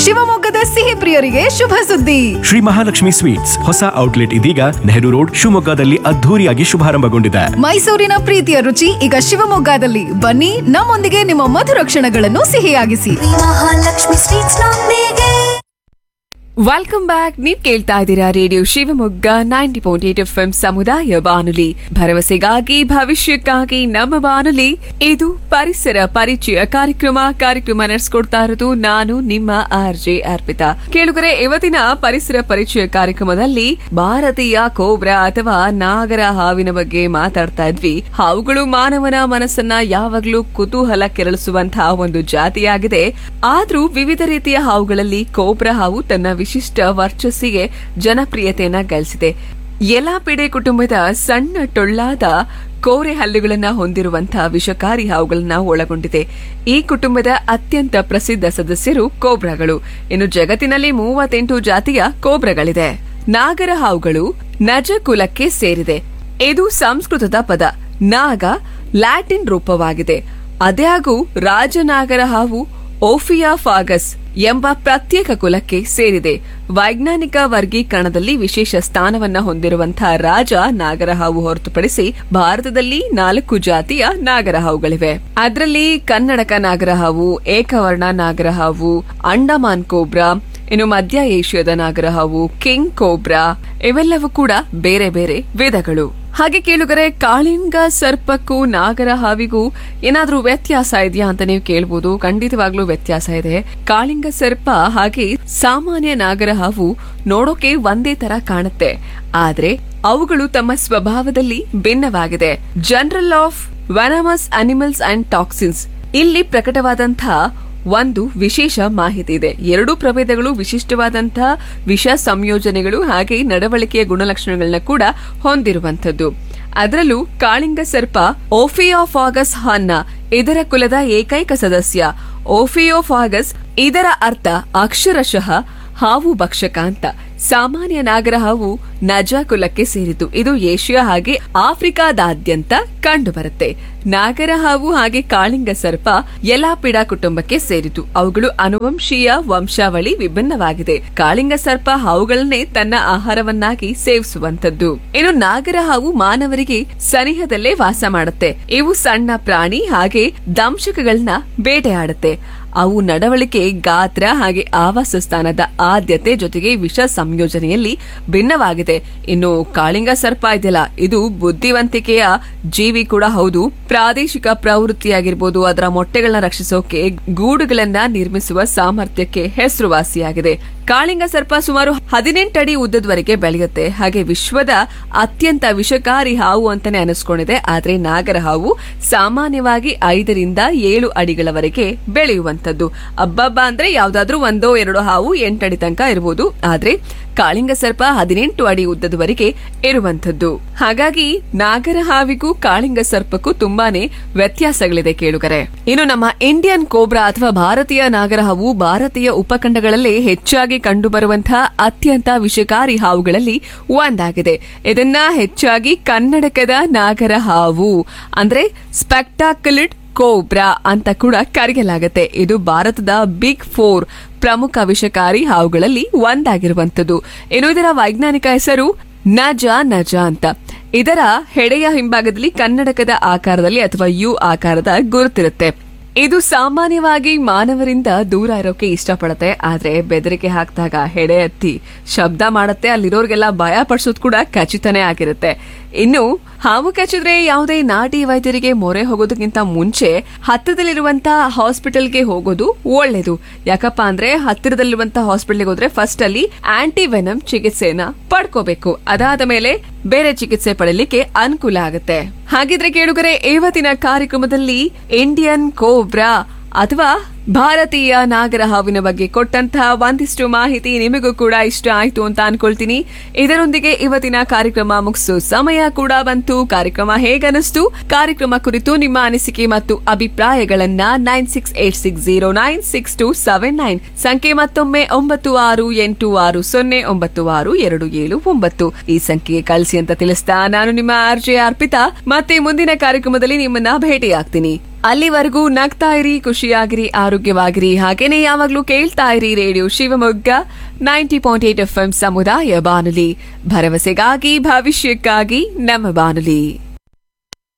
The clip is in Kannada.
ಶಿವಮೊಗ್ಗದ ಸಿಹಿ ಪ್ರಿಯರಿಗೆ ಶುಭ ಸುದ್ದಿ ಶ್ರೀ ಮಹಾಲಕ್ಷ್ಮಿ ಸ್ವೀಟ್ಸ್ ಹೊಸ ಔಟ್ಲೆಟ್ ಇದೀಗ ನೆಹರು ರೋಡ್ ಶಿವಮೊಗ್ಗದಲ್ಲಿ ಅದ್ಧೂರಿಯಾಗಿ ಶುಭಾರಂಭಗೊಂಡಿದೆ ಮೈಸೂರಿನ ಪ್ರೀತಿಯ ರುಚಿ ಈಗ ಶಿವಮೊಗ್ಗದಲ್ಲಿ ಬನ್ನಿ ನಮ್ಮೊಂದಿಗೆ ನಿಮ್ಮ ಮಧುರ ಕ್ಷಣಗಳನ್ನು ಸಿಹಿಯಾಗಿಸಿ ಮಹಾಲಕ್ಷ್ಮಿ ಸ್ವೀಟ್ಸ್ ನೊಂದಿಗೆ ವೆಲ್ಕಮ್ ಬ್ಯಾಕ್ ನೀವ್ ಕೇಳ್ತಾ ಇದ್ದೀರಾ radio Shivamogga ninety point eight F ಸಮುದಾಯ ಬಾನುಲಿ ಭರವಸೆಗಾಗಿ ಭವಿಷ್ಯಕ್ಕಾಗಿ ನಮ್ಮ ಬಾನುಲಿ ಇದು ಪರಿಸರ ಪರಿಚಯ ಕಾರ್ಯಕ್ರಮ ಕಾರ್ಯಕ್ರಮ ನಡೆಸ್ಕೊಡ್ತಾ ಇರೋದು ನಾನು ನಿಮ್ಮ ಆರ್ ಜೆ ಅರ್ಪಿತಾ ಕೇಳುಗರೆ ಇವತ್ತಿನ ಪರಿಸರ ಪರಿಚಯ ಕಾರ್ಯಕ್ರಮದಲ್ಲಿ ಭಾರತೀಯ ಕೋಬ್ರಾ ಅಥವಾ ನಾಗರ ಹಾವಿನ ಬಗ್ಗೆ ಮಾತಾಡ್ತಾ ಇದ್ವಿ ಹಾವುಗಳು ಮಾನವನ ಮನಸ್ಸನ್ನ ಯಾವಾಗ್ಲೂ ಕುತೂಹಲ ಕೆರಳಿಸುವಂತಹ ಒಂದು ಜಾತಿಯಾಗಿದೆ ಆದ್ರೂ ವಿವಿಧ ರೀತಿಯ ಹಾವುಗಳಲ್ಲಿ ಕೋಬ್ರಾ ಹಾವು ತನ್ನ ವಿಶಿಷ್ಟ ವರ್ಚಸ್ಸಿಗೆ ಜನಪ್ರಿಯತೆಯನ್ನ ಗಳಿಸಿದೆ ಎಲಾಪಿಡೆ ಕುಟುಂಬದ ಸಣ್ಣ ಟೊಳ್ಳಾದ ಕೋರೆ ಹಲ್ಲುಗಳನ್ನ ಹೊಂದಿರುವಂತಹ ವಿಷಕಾರಿ ಹಾವುಗಳನ್ನ ಒಳಗೊಂಡಿದೆ ಈ ಕುಟುಂಬದ ಅತ್ಯಂತ ಪ್ರಸಿದ್ಧ ಸದಸ್ಯರು ಕೋಬ್ರಾಗಳು ಇನ್ನು ಜಗತ್ತಿನಲ್ಲಿ ಮೂವತ್ತೆಂಟು ಜಾತಿಯ ಕೋಬ್ರಾಗಳಿದೆ ನಾಗರ ಹಾವುಗಳು ನಜ ಕುಲಕ್ಕೆ ಸೇರಿದೆ ಇದು ಸಂಸ್ಕೃತದ ಪದ ನಾಗ ಲ್ಯಾಟಿನ್ ರೂಪವಾಗಿದೆ ಅದ್ಯಾಗೂ ರಾಜನಾಗರ ಹಾವು ಓಫಿಯಾಫಾಗಸ್ ಎಂಬ ಪ್ರತ್ಯೇಕ ಕುಲಕ್ಕೆ ಸೇರಿದೆ ವೈಜ್ಞಾನಿಕ ವರ್ಗೀಕರಣದಲ್ಲಿ ವಿಶೇಷ ಸ್ಥಾನವನ್ನ ಹೊಂದಿರುವಂತಹ ರಾಜ ನಾಗರಹಾವು ಹೊರತುಪಡಿಸಿ ಭಾರತದಲ್ಲಿ ನಾಲ್ಕು ಜಾತಿಯ ನಾಗರಹಾವುಗಳಿವೆ ಅದರಲ್ಲಿ ಕನ್ನಡಕ ನಾಗರಹಾವು ಏಕವರ್ಣ ನಾಗರಹಾವು ಅಂಡಮಾನ್ ಕೋಬ್ರಾ ಇನ್ನು ಮಧ್ಯ ಏಷ್ಯಾದ ನಾಗರಹಾವು ಕಿಂಗ್ ಕೋಬ್ರಾ ಇವೆಲ್ಲವೂ ಕೂಡ ಬೇರೆ ಬೇರೆ ವಿಧಗಳು ಹಾಗೆ ಕೇಳುಗರೆ ಕಾಳಿಂಗ ಸರ್ಪಕ್ಕೂ ನಾಗರ ಹಾವಿಗೂ ಏನಾದ್ರೂ ವ್ಯತ್ಯಾಸ ಇದೆಯಾ ಅಂತ ನೀವು ಕೇಳ್ಬೋದು ಖಂಡಿತವಾಗ್ಲೂ ವ್ಯತ್ಯಾಸ ಇದೆ ಕಾಳಿಂಗ ಸರ್ಪ ಹಾಗೆ ಸಾಮಾನ್ಯ ನಾಗರ ಹಾವು ನೋಡೋಕೆ ಒಂದೇ ತರ ಕಾಣುತ್ತೆ ಆದ್ರೆ ಅವುಗಳು ತಮ್ಮ ಸ್ವಭಾವದಲ್ಲಿ ಭಿನ್ನವಾಗಿದೆ general of venomous animals and toxins ಇಲ್ಲಿ ಪ್ರಕಟವಾದಂತಹ ಒಂದು ವಿಶೇಷ ಮಾಹಿತಿ ಇದೆ ಎರಡೂ ಪ್ರಭೇದಗಳು ವಿಶಿಷ್ಟವಾದಂತಹ ವಿಷ ಸಂಯೋಜನೆಗಳು ಹಾಗೆ ನಡವಳಿಕೆಯ ಗುಣಲಕ್ಷಣಗಳನ್ನ ಕೂಡ ಹೊಂದಿರುವಂತದ್ದು ಅದರಲ್ಲೂ ಕಾಳಿಂಗ ಸರ್ಪ ಓಫಿಯೋಫಾಗಸ್ ಹನ್ನ ಇದರ ಕುಲದ ಏಕೈಕ ಸದಸ್ಯ ಓಫಿಯೋಫಾಗಸ್ ಇದರ ಅರ್ಥ ಅಕ್ಷರಶಃ ಹಾವು ಭಕ್ಷಕ ಅಂತ ಸಾಮಾನ್ಯ ನಾಗರ ಹಾವು ನಜ ಕುಲಕ್ಕೆ ಸೇರಿತು ಇದು ಏಷ್ಯಾ ಹಾಗೆ ಆಫ್ರಿಕಾದಾದ್ಯಂತ ಕಂಡುಬರುತ್ತೆ ನಾಗರ ಹಾವು ಹಾಗೆ ಕಾಳಿಂಗ ಸರ್ಪ ಎಲಾಪಿಡ ಕುಟುಂಬಕ್ಕೆ ಸೇರಿತು ಅವುಗಳು ಅನುವಂಶೀಯ ವಂಶಾವಳಿ ವಿಭಿನ್ನವಾಗಿದೆ ಕಾಳಿಂಗ ಸರ್ಪ ಹಾವುಗಳನ್ನೇ ತನ್ನ ಆಹಾರವನ್ನಾಗಿ ಸೇವಿಸುವಂತದ್ದು ಇನ್ನು ನಾಗರ ಹಾವು ಮಾನವರಿಗೆ ಸನಿಹದಲ್ಲೇ ವಾಸ ಮಾಡುತ್ತೆ ಇವು ಸಣ್ಣ ಪ್ರಾಣಿ ಹಾಗೆ ದಂಶಕಗಳನ್ನ ಬೇಟೆಯಾಡುತ್ತೆ ಅವು ನಡವಳಿಕೆ ಗಾತ್ರ ಹಾಗೆ ಆವಾಸ ಸ್ಥಾನದ ಆದ್ಯತೆ ಜೊತೆಗೆ ವಿಷ ಸಂಯೋಜನೆಯಲ್ಲಿ ಭಿನ್ನವಾಗಿದೆ ಇನ್ನು ಕಾಳಿಂಗ ಸರ್ಪ ಇದೆಯಲ್ಲ ಇದು ಬುದ್ಧಿವಂತಿಕೆಯ ಜೀವಿ ಕೂಡ ಹೌದು ಪ್ರಾದೇಶಿಕ ಪ್ರವೃತ್ತಿಯಾಗಿರ್ಬೋದು ಅದರ ಮೊಟ್ಟೆಗಳನ್ನ ರಕ್ಷಿಸೋಕೆ ಗೂಡುಗಳನ್ನ ನಿರ್ಮಿಸುವ ಸಾಮರ್ಥ್ಯಕ್ಕೆ ಹೆಸರುವಾಸಿಯಾಗಿದೆ ಕಾಳಿಂಗ ಸರ್ಪ ಸುಮಾರು ಹದಿನೆಂಟು ಅಡಿ ಉದ್ದದವರೆಗೆ ಬೆಳೆಯುತ್ತೆ ಹಾಗೆ ವಿಶ್ವದ ಅತ್ಯಂತ ವಿಷಕಾರಿ ಹಾವು ಅಂತಾನೆ ಅನಿಸ್ಕೊಂಡಿದೆ ಆದ್ರೆ ನಾಗರ ಹಾವು ಸಾಮಾನ್ಯವಾಗಿ ಐದರಿಂದ ಏಳು ಅಡಿಗಳವರೆಗೆ ಬೆಳೆಯುವಂತದ್ದು ಅಬ್ಬಬ್ಬ ಅಂದ್ರೆ ಯಾವ್ದಾದ್ರೂ ಒಂದೋ ಎರಡೋ ಹಾವು ಎಂಟಡಿ ತನಕ ಇರಬಹುದು ಆದ್ರೆ ಕಾಳಿಂಗ ಸರ್ಪ ಹದಿನೆಂಟು ಅಡಿ ಉದ್ದದವರೆಗೆ ಇರುವಂತದ್ದು ಹಾಗಾಗಿ ನಾಗರ ಹಾವಿಗೂ ಕಾಳಿಂಗ ಸರ್ಪಕ್ಕೂ ತುಂಬಾನೇ ವ್ಯತ್ಯಾಸಗಳಿದೆ ಕೇಳುಗರೆ ಇನ್ನು ನಮ್ಮ ಇಂಡಿಯನ್ ಕೋಬ್ರಾ ಅಥವಾ ಭಾರತೀಯ ನಾಗರ ಹಾವು ಭಾರತೀಯ ಉಪಖಂಡಗಳಲ್ಲೇ ಹೆಚ್ಚಾಗಿ ಕಂಡುಬರುವಂತಹ ಅತ್ಯಂತ ವಿಷಕಾರಿ ಹಾವುಗಳಲ್ಲಿ ಒಂದಾಗಿದೆ ಇದನ್ನ ಹೆಚ್ಚಾಗಿ ಕನ್ನಡಕದ ನಾಗರ ಹಾವು ಅಂದ್ರೆ ಸ್ಪೆಕ್ಟಾಕಲಿಡ್ ಕೋಬ್ರಾ ಅಂತ ಕೂಡ ಕರೆಯಲಾಗುತ್ತೆ ಇದು ಭಾರತದ ಬಿಗ್ ಫೋರ್ ಪ್ರಮುಖ ವಿಷಕಾರಿ ಹಾವುಗಳಲ್ಲಿ ಒಂದಾಗಿರುವಂತದ್ದು ಇನ್ನು ಇದರ ವೈಜ್ಞಾನಿಕ ಹೆಸರು ನಜ ನಜ ಅಂತ ಇದರ ಹೆಡೆಯ ಹಿಂಭಾಗದಲ್ಲಿ ಕನ್ನಡಕದ ಆಕಾರದಲ್ಲಿ ಅಥವಾ ಯು ಆಕಾರದ ಗುರುತಿರುತ್ತೆ ಇದು ಸಾಮಾನ್ಯವಾಗಿ ಮಾನವರಿಂದ ದೂರ ಇರೋಕೆ ಇಷ್ಟಪಡುತ್ತೆ ಆದ್ರೆ ಬೆದರಿಕೆ ಹಾಕಿದಾಗ ಹೆಡೆ ಎತ್ತಿ ಶಬ್ದ ಮಾಡುತ್ತೆ ಅಲ್ಲಿರೋರ್ಗೆಲ್ಲ ಭಯ ಪಡಿಸೋದು ಕೂಡ ಖಚಿತನೇ ಆಗಿರುತ್ತೆ ಇನ್ನು ಹಾವು ಕಚ್ಚಿದ್ರೆ ಯಾವುದೇ ನಾಟಿ ವೈದ್ಯರಿಗೆ ಮೊರೆ ಹೋಗೋದಕ್ಕಿಂತ ಮುಂಚೆ ಹತ್ತಿರದಲ್ಲಿರುವಂತಹ ಹಾಸ್ಪಿಟಲ್ಗೆ ಹೋಗೋದು ಒಳ್ಳೇದು ಯಾಕಪ್ಪ ಅಂದ್ರೆ ಹತ್ತಿರದಲ್ಲಿರುವಂತಹ ಹಾಸ್ಪಿಟಲ್ಗೆ ಹೋದ್ರೆ ಫಸ್ಟ್ ಅಲ್ಲಿ ಆಂಟಿ ವೆನಮ್ ಚಿಕಿತ್ಸೆನ ಪಡ್ಕೋಬೇಕು ಅದಾದ ಮೇಲೆ ಬೇರೆ ಚಿಕಿತ್ಸೆ ಪಡೆಯಲಿಕ್ಕೆ ಅನುಕೂಲ ಆಗುತ್ತೆ ಹಾಗಿದ್ರೆ ಕೇಳುಗರೆ ಇವತ್ತಿನ ಕಾರ್ಯಕ್ರಮದಲ್ಲಿ ಇಂಡಿಯನ್ ಕೋಬ್ರಾ ಅಥವಾ ಭಾರತೀಯ ನಾಗರ ಹಾವಿನ ಬಗ್ಗೆ ಕೊಟ್ಟಂತಹ ಒಂದಿಷ್ಟು ಮಾಹಿತಿ ನಿಮಗೂ ಕೂಡ ಇಷ್ಟ ಆಯ್ತು ಅಂತ ಅನ್ಕೊಳ್ತೀನಿ ಇದರೊಂದಿಗೆ ಇವತ್ತಿನ ಕಾರ್ಯಕ್ರಮ ಮುಗಿಸೋ ಸಮಯ ಕೂಡ ಬಂತು ಕಾರ್ಯಕ್ರಮ ಹೇಗನಿಸ್ತು ಕಾರ್ಯಕ್ರಮ ಕುರಿತು ನಿಮ್ಮ ಅನಿಸಿಕೆ ಮತ್ತು ಅಭಿಪ್ರಾಯಗಳನ್ನ nine six eight six zero nine six two seven nine ಸಂಖ್ಯೆ ಮತ್ತೊಮ್ಮೆ ಒಂಬತ್ತು ಆರು ಎಂಟು ಆರು ಸೊನ್ನೆ ಒಂಬತ್ತು ಆರು ಎರಡು ಏಳು ಒಂಬತ್ತು ಈ ಸಂಖ್ಯೆಗೆ ಕಳಿಸಿ ಅಂತ ತಿಳಿಸ್ತಾ ನಾನು ನಿಮ್ಮ ಆರ್ ಜೆ ಅರ್ಪಿತಾ ಮತ್ತೆ ಮುಂದಿನ ಕಾರ್ಯಕ್ರಮದಲ್ಲಿ ನಿಮ್ಮನ್ನ ಭೇಟಿಯಾಗ್ತೀನಿ ಅಲ್ಲಿವರೆಗೂ ನಗ್ತಾ ಇರಿ ಖುಷಿಯಾಗಿರಿ ಆರೋಗ್ಯವಾಗಿರಿ ಹಾಗೇನೆ ಯಾವಾಗ್ಲೂ ಕೇಳ್ತಾ ಇರಿ radio Shivamogga ninety point eight F ಸಮುದಾಯ ಬಾನುಲಿ ಭರವಸೆಗಾಗಿ ಭವಿಷ್ಯಕ್ಕಾಗಿ ನಮ್ಮ ಬಾನುಲಿ